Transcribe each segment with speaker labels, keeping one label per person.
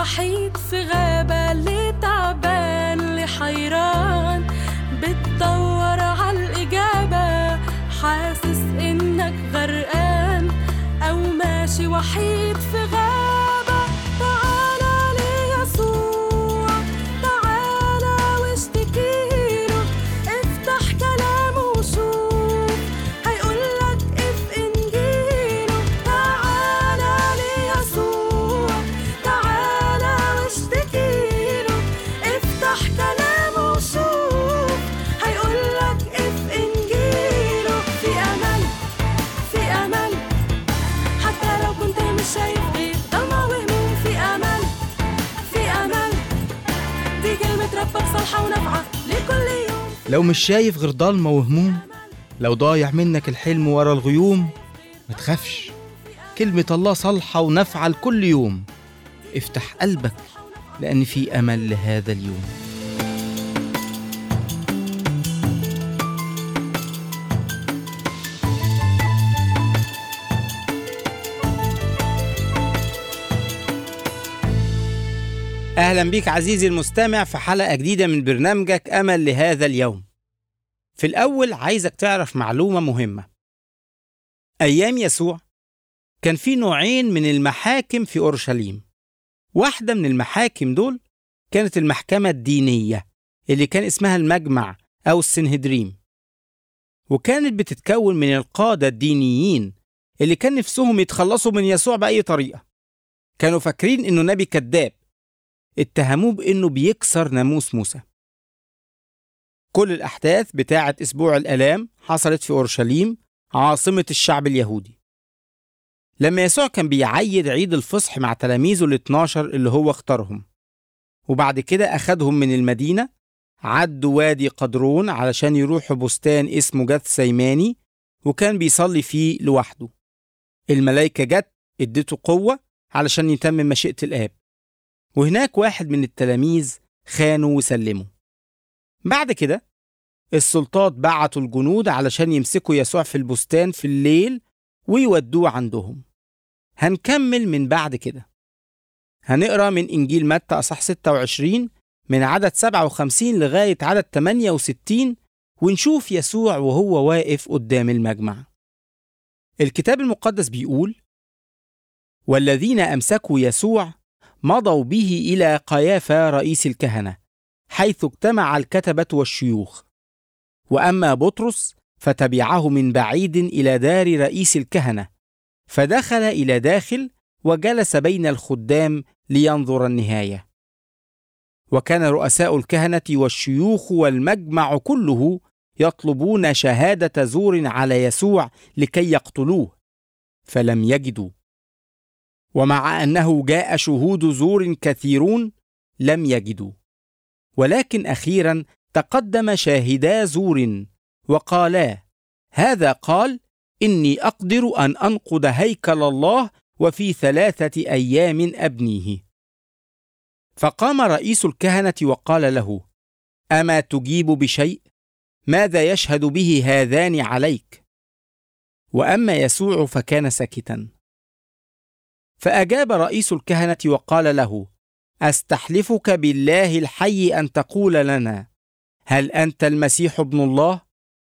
Speaker 1: وحيد في غابة اللي تعبان اللي حيران بتدور عالإجابة حاسس إنك غرقان أو ماشي وحيد في غابة تعالى ليسوع تعالى واشتكيله افتح كلامه وشوف هيقولك اف انجيله تعالى ليسوع تعالى واشتكيله افتح كلامه وشوف هيقولك اف انجيله في امل في امل حتى لو كنت مش شايف غير ضلمة وهموم في امل في امل دي كلمة ربك صالحة ونافعة لكل يوم
Speaker 2: لو مش شايف غير ضلمة وهموم لو ضايع منك الحلم ورا الغيوم ما تخافش كلمة الله صالحة ونافعة لكل يوم افتح قلبك لأن في أمل لهذا اليوم أهلا بيك عزيزي المستمع في حلقة جديدة من برنامجك أمل لهذا اليوم في الأول عايزك تعرف معلومة مهمة أيام يسوع كان في نوعين من المحاكم في أورشليم واحدة من المحاكم دول كانت المحكمة الدينية اللي كان اسمها المجمع أو السنهدريم وكانت بتتكون من القادة الدينيين اللي كان نفسهم يتخلصوا من يسوع بأي طريقة كانوا فاكرين إنه نبي كذاب اتهموه بإنه بيكسر ناموس موسى كل الأحداث بتاعة أسبوع الآلام حصلت في أورشليم عاصمة الشعب اليهودي لما يسوع كان بيعيد عيد الفصح مع تلاميذه ال 12 اللي هو اختارهم وبعد كده أخدهم من المدينة عدوا وادي قدرون علشان يروحوا بستان اسمه جث سيماني وكان بيصلي فيه لوحده الملايكة جت اديته قوة علشان يتمم مشيئة الآب وهناك واحد من التلاميذ خانه وسلمه بعد كده السلطات بعتوا الجنود علشان يمسكوا يسوع في البستان في الليل ويودوه عندهم هنكمل من بعد كده هنقرا من انجيل متى اصح 26 من عدد 57 لغايه عدد 68 ونشوف يسوع وهو واقف قدام المجمع الكتاب المقدس بيقول والذين امسكوا يسوع مضوا به الى قيافه رئيس الكهنه حيث اجتمع الكتبه والشيوخ واما بطرس فتبعه من بعيد الى دار رئيس الكهنه فدخل الى داخل وجلس بين الخدام لينظر النهايه وكان رؤساء الكهنه والشيوخ والمجمع كله يطلبون شهاده زور على يسوع لكي يقتلوه فلم يجدوا ومع انه جاء شهود زور كثيرون لم يجدوا ولكن اخيرا تقدم شاهدا زور وقالا هذا قال اني اقدر ان انقض هيكل الله وفي ثلاثه ايام ابنيه فقام رئيس الكهنه وقال له اما تجيب بشيء ماذا يشهد به هذان عليك واما يسوع فكان ساكتا فاجاب رئيس الكهنه وقال له استحلفك بالله الحي ان تقول لنا هل انت المسيح ابن الله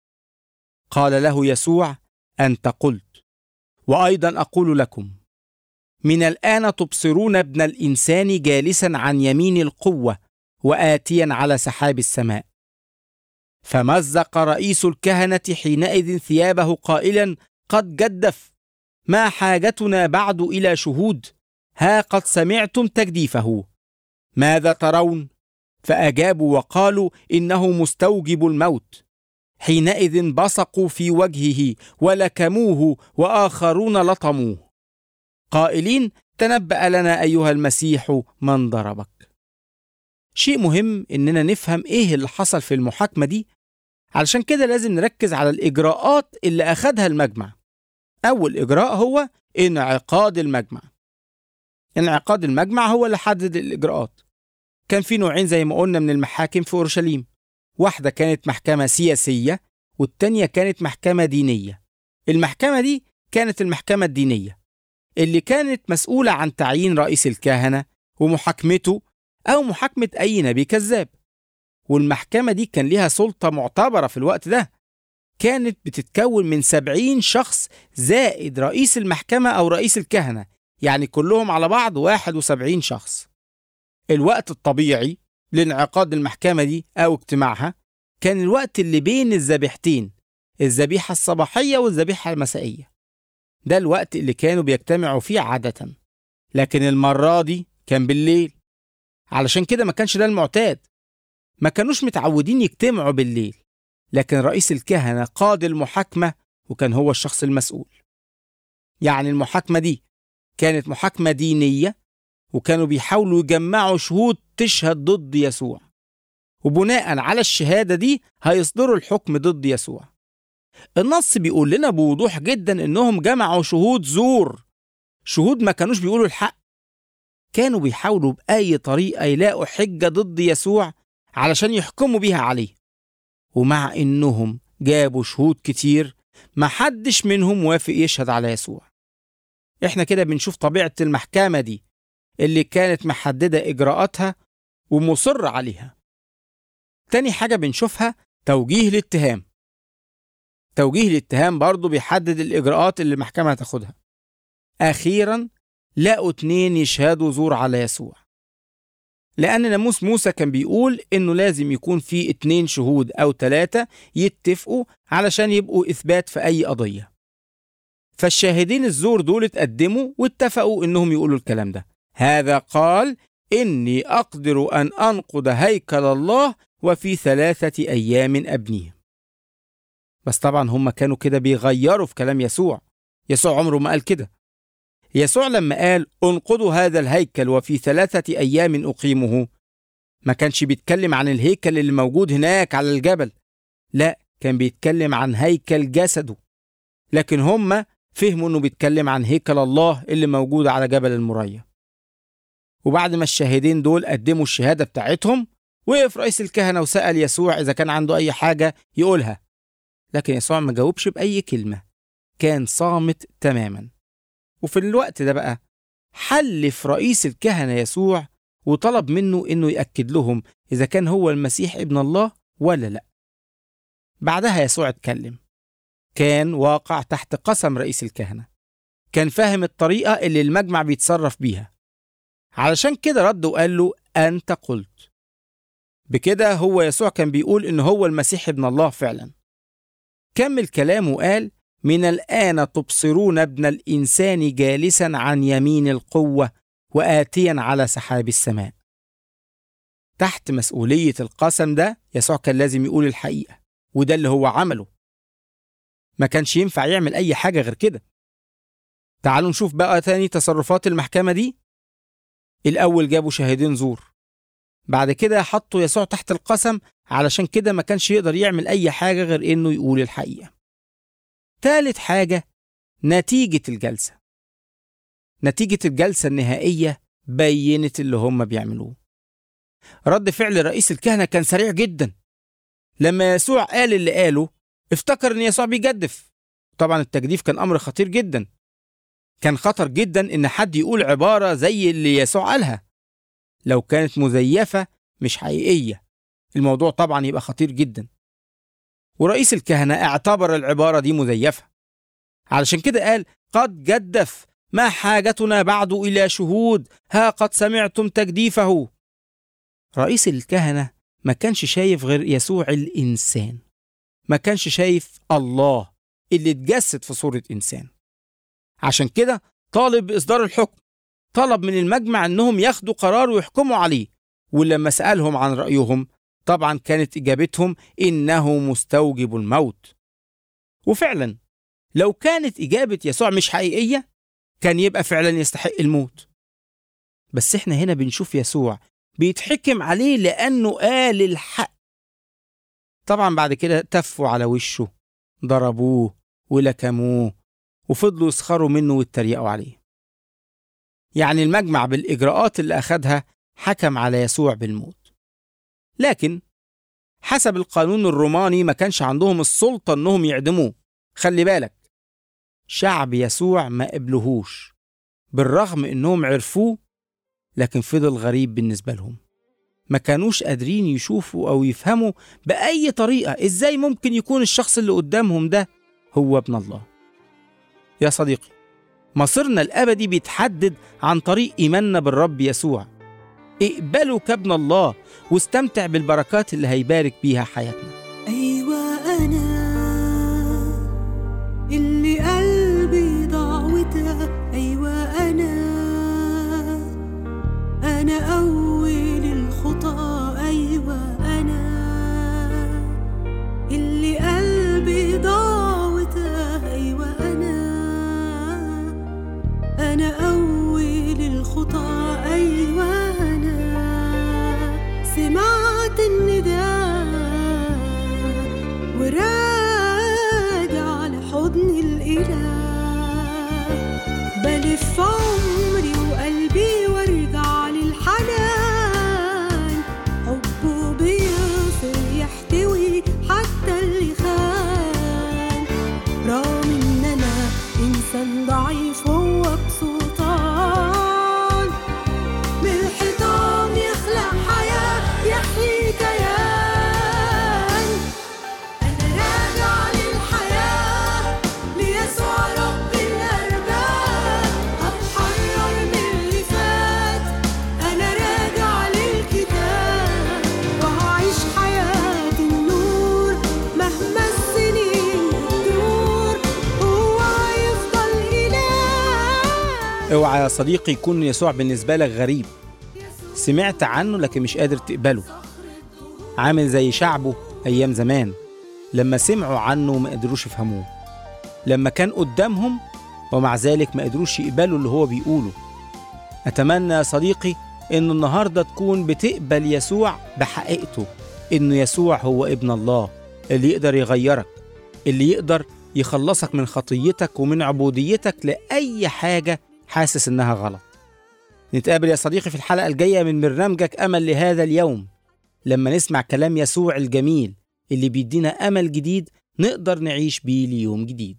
Speaker 2: قال له يسوع انت قلت وايضا اقول لكم من الان تبصرون ابن الانسان جالسا عن يمين القوه واتيا على سحاب السماء فمزق رئيس الكهنه حينئذ ثيابه قائلا قد جدف ما حاجتنا بعد الى شهود ها قد سمعتم تجديفه ماذا ترون فاجابوا وقالوا انه مستوجب الموت حينئذ بصقوا في وجهه ولكموه واخرون لطموه قائلين تنبأ لنا ايها المسيح من ضربك شيء مهم اننا نفهم ايه اللي حصل في المحاكمه دي علشان كده لازم نركز على الاجراءات اللي اخدها المجمع اول اجراء هو انعقاد المجمع انعقاد المجمع هو اللي حدد الاجراءات كان في نوعين زي ما قلنا من المحاكم في اورشليم واحده كانت محكمه سياسيه والتانيه كانت محكمه دينيه المحكمه دي كانت المحكمه الدينيه اللي كانت مسؤوله عن تعيين رئيس الكهنه ومحاكمته أو محاكمة أي نبي كذاب والمحكمة دي كان ليها سلطة معتبرة في الوقت ده كانت بتتكون من سبعين شخص زائد رئيس المحكمة أو رئيس الكهنة يعني كلهم على بعض واحد وسبعين شخص الوقت الطبيعي لانعقاد المحكمة دي أو اجتماعها كان الوقت اللي بين الذبيحتين الذبيحة الصباحية والذبيحة المسائية ده الوقت اللي كانوا بيجتمعوا فيه عادة لكن المرة دي كان بالليل علشان كده ما كانش ده المعتاد ما كانوش متعودين يجتمعوا بالليل لكن رئيس الكهنة قاد المحاكمة وكان هو الشخص المسؤول يعني المحاكمة دي كانت محاكمة دينية وكانوا بيحاولوا يجمعوا شهود تشهد ضد يسوع وبناء على الشهادة دي هيصدروا الحكم ضد يسوع النص بيقول لنا بوضوح جدا انهم جمعوا شهود زور شهود ما كانوش بيقولوا الحق كانوا بيحاولوا بأي طريقة يلاقوا حجة ضد يسوع علشان يحكموا بيها عليه ومع إنهم جابوا شهود كتير محدش منهم وافق يشهد على يسوع إحنا كده بنشوف طبيعة المحكمة دي اللي كانت محددة إجراءاتها ومصر عليها تاني حاجة بنشوفها توجيه الاتهام توجيه الاتهام برضه بيحدد الإجراءات اللي المحكمة هتاخدها أخيرا لقوا اتنين يشهدوا زور على يسوع لأن ناموس موسى كان بيقول إنه لازم يكون في اتنين شهود أو تلاتة يتفقوا علشان يبقوا إثبات في أي قضية فالشاهدين الزور دول اتقدموا واتفقوا إنهم يقولوا الكلام ده هذا قال إني أقدر أن أنقض هيكل الله وفي ثلاثة أيام أبنيه بس طبعا هم كانوا كده بيغيروا في كلام يسوع يسوع عمره ما قال كده يسوع لما قال انقضوا هذا الهيكل وفي ثلاثة أيام أقيمه ما كانش بيتكلم عن الهيكل اللي موجود هناك على الجبل لا كان بيتكلم عن هيكل جسده لكن هم فهموا انه بيتكلم عن هيكل الله اللي موجود على جبل المريا وبعد ما الشاهدين دول قدموا الشهادة بتاعتهم وقف رئيس الكهنة وسأل يسوع إذا كان عنده أي حاجة يقولها لكن يسوع ما جاوبش بأي كلمة كان صامت تماما وفي الوقت ده بقى حلف رئيس الكهنة يسوع وطلب منه إنه يأكد لهم إذا كان هو المسيح ابن الله ولا لأ بعدها يسوع اتكلم كان واقع تحت قسم رئيس الكهنة كان فاهم الطريقة اللي المجمع بيتصرف بيها علشان كده رد وقال له أنت قلت بكده هو يسوع كان بيقول إن هو المسيح ابن الله فعلا كمل كلامه وقال من الآن تبصرون ابن الإنسان جالسا عن يمين القوة وآتيا على سحاب السماء تحت مسؤولية القسم ده يسوع كان لازم يقول الحقيقة وده اللي هو عمله ما كانش ينفع يعمل أي حاجة غير كده تعالوا نشوف بقى تاني تصرفات المحكمة دي الأول جابوا شاهدين زور بعد كده حطوا يسوع تحت القسم علشان كده ما كانش يقدر يعمل أي حاجة غير إنه يقول الحقيقة تالت حاجة نتيجة الجلسة نتيجة الجلسة النهائية بينت اللي هم بيعملوه رد فعل رئيس الكهنة كان سريع جدا لما يسوع قال اللي قاله افتكر ان يسوع بيجدف طبعا التجديف كان امر خطير جدا كان خطر جدا ان حد يقول عبارة زي اللي يسوع قالها لو كانت مزيفة مش حقيقية الموضوع طبعا يبقى خطير جدا ورئيس الكهنة اعتبر العبارة دي مزيفة علشان كده قال قد جدف ما حاجتنا بعد إلى شهود ها قد سمعتم تجديفه رئيس الكهنة ما كانش شايف غير يسوع الإنسان ما كانش شايف الله اللي اتجسد في صورة إنسان عشان كده طالب بإصدار الحكم طلب من المجمع إنهم ياخدوا قرار ويحكموا عليه ولما سألهم عن رأيهم طبعا كانت إجابتهم إنه مستوجب الموت وفعلا لو كانت إجابة يسوع مش حقيقية كان يبقى فعلا يستحق الموت بس احنا هنا بنشوف يسوع بيتحكم عليه لأنه قال الحق طبعا بعد كده تفوا على وشه ضربوه ولكموه وفضلوا يسخروا منه ويتريقوا عليه يعني المجمع بالإجراءات اللي أخدها حكم على يسوع بالموت لكن حسب القانون الروماني ما كانش عندهم السلطة إنهم يعدموه خلي بالك شعب يسوع ما قبلهوش بالرغم إنهم عرفوه لكن فضل غريب بالنسبة لهم ما كانوش قادرين يشوفوا أو يفهموا بأي طريقة إزاي ممكن يكون الشخص اللي قدامهم ده هو ابن الله يا صديقي مصيرنا الأبدي بيتحدد عن طريق إيماننا بالرب يسوع اقبله كابن الله واستمتع بالبركات اللي هيبارك بيها حياتنا
Speaker 1: أيوة أنا اللي قلبي ضعوتها أيوة أنا أنا أول الخطى أيوة أنا اللي قلبي ضعوتها أيوة أنا أنا أول الخطى أيوة أنا سمعت النداء وراجع لحضن الإله بلف عمري وقلبي وارجع للحنان حبه بيصر يحتوي حتى اللي خان رغم ان انا انسان ضعيف هو بسلطان من الحيطان يخلق حياة يحيي كيان أنا راجع للحياة ليسوع رب الأرباب هتحرر من اللي فات أنا راجع للكتاب وهعيش حياة النور مهما السنين تدور هو هيفضل إله
Speaker 2: اوعى يا صديقي يكون يسوع بالنسبة لك غريب سمعت عنه لكن مش قادر تقبله عامل زي شعبه أيام زمان لما سمعوا عنه وما قدروش يفهموه لما كان قدامهم ومع ذلك ما قدروش يقبلوا اللي هو بيقوله أتمنى يا صديقي إن النهاردة تكون بتقبل يسوع بحقيقته إنه يسوع هو ابن الله اللي يقدر يغيرك اللي يقدر يخلصك من خطيتك ومن عبوديتك لأي حاجة حاسس إنها غلط نتقابل يا صديقي في الحلقة الجاية من برنامجك أمل لهذا اليوم لما نسمع كلام يسوع الجميل اللي بيدينا أمل جديد نقدر نعيش بيه ليوم جديد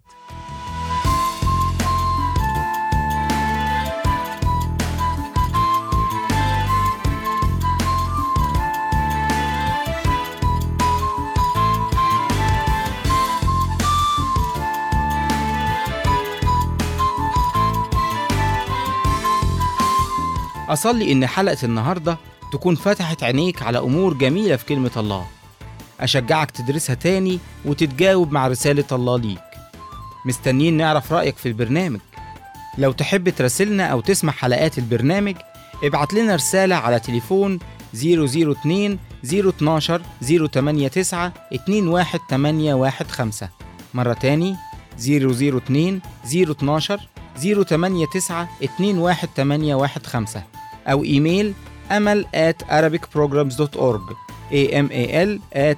Speaker 2: أصلي إن حلقة النهاردة تكون فتحت عينيك على أمور جميلة في كلمة الله أشجعك تدرسها تاني وتتجاوب مع رسالة الله ليك مستنيين نعرف رأيك في البرنامج لو تحب تراسلنا أو تسمع حلقات البرنامج ابعت لنا رسالة على تليفون 002 012 089 21815 مرة تاني 002 012 089 21815 أو إيميل أمل at arabicprograms.org amal at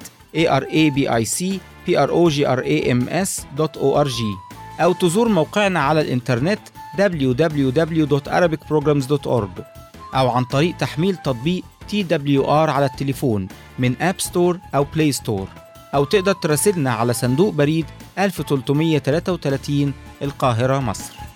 Speaker 2: arabicprograms.org أو تزور موقعنا على الإنترنت www.arabicprograms.org أو عن طريق تحميل تطبيق TWR على التليفون من أب ستور أو بلاي ستور أو تقدر تراسلنا على صندوق بريد 1333 القاهرة مصر